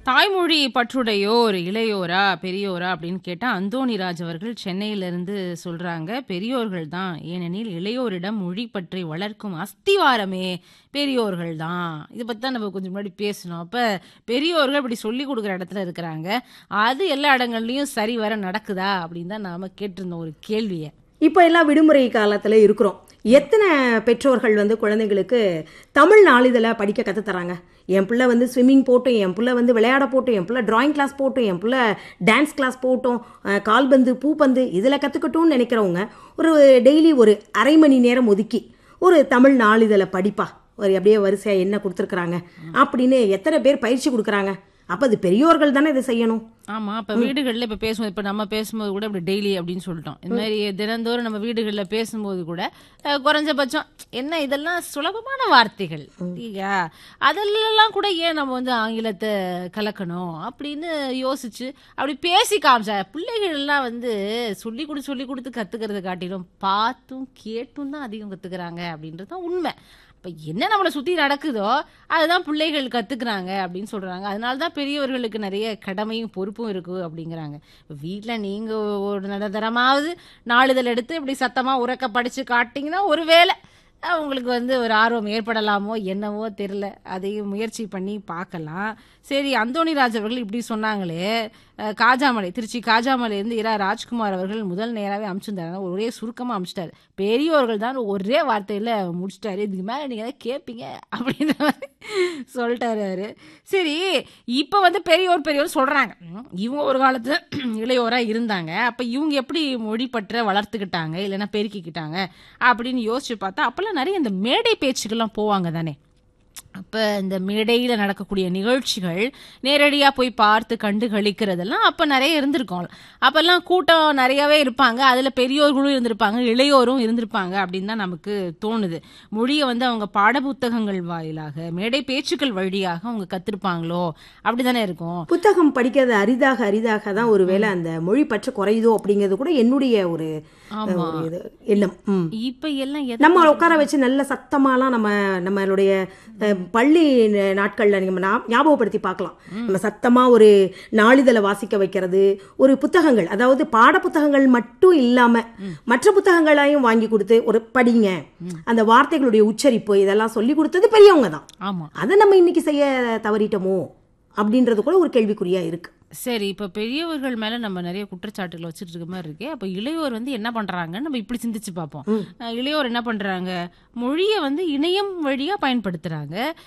தாய்மொழி பற்றுடையோர் இளையோரா பெரியோரா அப்படின்னு கேட்டா அந்தோணிராஜ் அவர்கள் சென்னையிலிருந்து சொல்றாங்க பெரியோர்கள் தான் ஏனெனில் இளையோரிடம் மொழி பற்றி வளர்க்கும் அஸ்திவாரமே பெரியோர்கள் தான் இதை பத்தி தான் நம்ம கொஞ்சம் முன்னாடி பேசணும் அப்ப பெரியோர்கள் இப்படி சொல்லி கொடுக்குற இடத்துல இருக்கிறாங்க அது எல்லா இடங்கள்லயும் சரி வர நடக்குதா அப்படின்னு தான் நாம கேட்டிருந்தோம் ஒரு கேள்வியை இப்போ எல்லாம் விடுமுறை காலத்தில் இருக்கிறோம் எத்தனை பெற்றோர்கள் வந்து குழந்தைங்களுக்கு தமிழ் நாளிதழை படிக்க கற்று தராங்க என் பிள்ளை வந்து ஸ்விம்மிங் போட்டும் என் பிள்ளை வந்து விளையாட போட்டும் என் பிள்ளை டிராயிங் கிளாஸ் போட்டும் என் பிள்ளை டான்ஸ் கிளாஸ் போட்டும் அஹ், கால்பந்து பூப்பந்து இதில் கற்றுக்கட்டும்னு நினைக்கிறவங்க ஒரு டெய்லி ஒரு அரை மணி நேரம் ஒதுக்கி ஒரு தமிழ் நாளிதழை படிப்பா ஒரு அப்படியே வரிசையாக என்ன கொடுத்துருக்குறாங்க அப்படின்னு எத்தனை பேர் பயிற்சி கொடுக்குறாங்க அப்போ அது பெரியோர்கள் தானே இதை செய்யணும் ஆமா இப்ப வீடுகள்ல இப்ப பேசும்போது இப்ப நம்ம பேசும்போது கூட இப்படி டெய்லி அப்படின்னு சொல்லிட்டோம் இந்த மாதிரி தினந்தோறும் நம்ம வீடுகள்ல பேசும்போது கூட அஹ், குறைஞ்சபட்சம் என்ன இதெல்லாம் சுலபமான வார்த்தைகள் இல்லையா அதெல்லாம் கூட ஏன் நம்ம வந்து ஆங்கிலத்தை கலக்கணும் அப்படின்னு யோசிச்சு அப்படி பேசி காமிச்சா பிள்ளைகள் எல்லாம் வந்து சொல்லி கொடு சொல்லி கொடுத்து கத்துக்கிறத காட்டிலும் பார்த்தும் கேட்டும் தான் அதிகம் கத்துக்கிறாங்க அப்படின்றது தான் உண்மை இப்போ என்ன நம்மளை சுற்றி நடக்குதோ அதுதான் பிள்ளைகள் கற்றுக்குறாங்க அப்படின்னு சொல்கிறாங்க அதனால தான் பெரியவர்களுக்கு நிறைய கடமையும் பொறுப்பும் இருக்குது அப்படிங்கிறாங்க இப்போ வீட்டில் நீங்கள் ஒரு நடதரமாவது நாளிதழ் எடுத்து இப்படி சத்தமாக உறக்க படித்து காட்டிங்கன்னா ஒரு வேளை அவங்களுக்கு வந்து ஒரு ஆர்வம் ஏற்படலாமோ என்னவோ தெரில அதையும் முயற்சி பண்ணி பார்க்கலாம் சரி அந்தோணிராஜ் அவர்கள் இப்படி சொன்னாங்களே அஹ், காஜாமலை திருச்சி காஜாமலையிலேருந்து இரா ராஜ்குமார் அவர்கள் முதல் நேராகவே அமிச்சிருந்தாரு ஒரே சுருக்கமாக அமிச்சிட்டாரு பெரியோர்கள் தான் ஒரே வார்த்தையில் முடிச்சிட்டாரு இதுக்கு மேலே நீங்கள் எதாவது கேட்பீங்க அப்படின்ற மாதிரி சொல்லிட்டாரு அவரு சரி இப்போ வந்து பெரியோர் பெரியோர் சொல்கிறாங்க இவங்க ஒரு காலத்தில் இளையோராக இருந்தாங்க அப்போ இவங்க எப்படி மொழி பற்ற வளர்த்துக்கிட்டாங்க இல்லைன்னா பெருக்கிக்கிட்டாங்க அப்படின்னு யோசிச்சு பார்த்தா அப்போல்லாம் நிறைய இந்த மேடை பேச்சுக்கெல்லாம் போவாங்க தானே அப்போ இந்த மேடையில் நடக்கக்கூடிய நிகழ்ச்சிகள் நேரடியாக போய் பார்த்து கண்டு களிக்கிறதெல்லாம் அப்போ நிறைய இருந்திருக்கும் அப்போல்லாம் கூட்டம் நிறையவே இருப்பாங்க அதில் பெரியோர்களும் இருந்திருப்பாங்க இளையோரும் இருந்திருப்பாங்க அப்படின்னு தான் நமக்கு தோணுது மொழியை வந்து அவங்க பாடப்புத்தகங்கள் வாயிலாக மேடை பேச்சுக்கள் வழியாக அவங்க கத்திருப்பாங்களோ அப்படி தானே இருக்கும் புத்தகம் படிக்கிறது அரிதாக அரிதாக தான் ஒருவேளை அந்த மொழி பற்று குறையுதோ அப்படிங்கிறது கூட என்னுடைய ஒரு ஆமா. ஒரு இது எண்ணம் ம். இப்போ எல்லாம் எதை நம்ம உட்கார வச்சு நல்ல சத்தமாலாம் நம்ம நம்மளுடைய அஹ், பள்ளி ந- நாட்கள்ல நம்ம ஞா- ஞாபகப்படுத்தி பார்க்கலாம் நம்ம சத்தமா ஒரு நாளிதழை வாசிக்க வைக்கிறது ஒரு புத்தகங்கள் அதாவது பாட புத்தகங்கள் மட்டும் இல்லாம மற்ற புத்தகங்களையும் வாங்கி கொடுத்து ஒரு படிங்க அந்த வார்த்தைகளுடைய உச்சரிப்பு இதெல்லாம் சொல்லி கொடுத்தது பெரியவங்க தான் ஆமாம் அதை நம்ம இன்னைக்கு செய்ய தவறிட்டோமோ அப்படின்றது கூட ஒரு கேள்விக்குறியா இருக்கு சரி இப்போ பெரியவர்கள் மேல நம்ம நிறைய குற்றச்சாட்டுகளை வச்சுட்டு இருக்க மாதிரி இருக்கே அப்போ இளையோர் வந்து என்ன பண்றாங்கன்னு நம்ம இப்படி சிந்திச்சு பார்ப்போம் அஹ் இளையோர் என்ன பண்றாங்க மொழியை வந்து இணையம் வழியா பயன்படுத்துறாங்க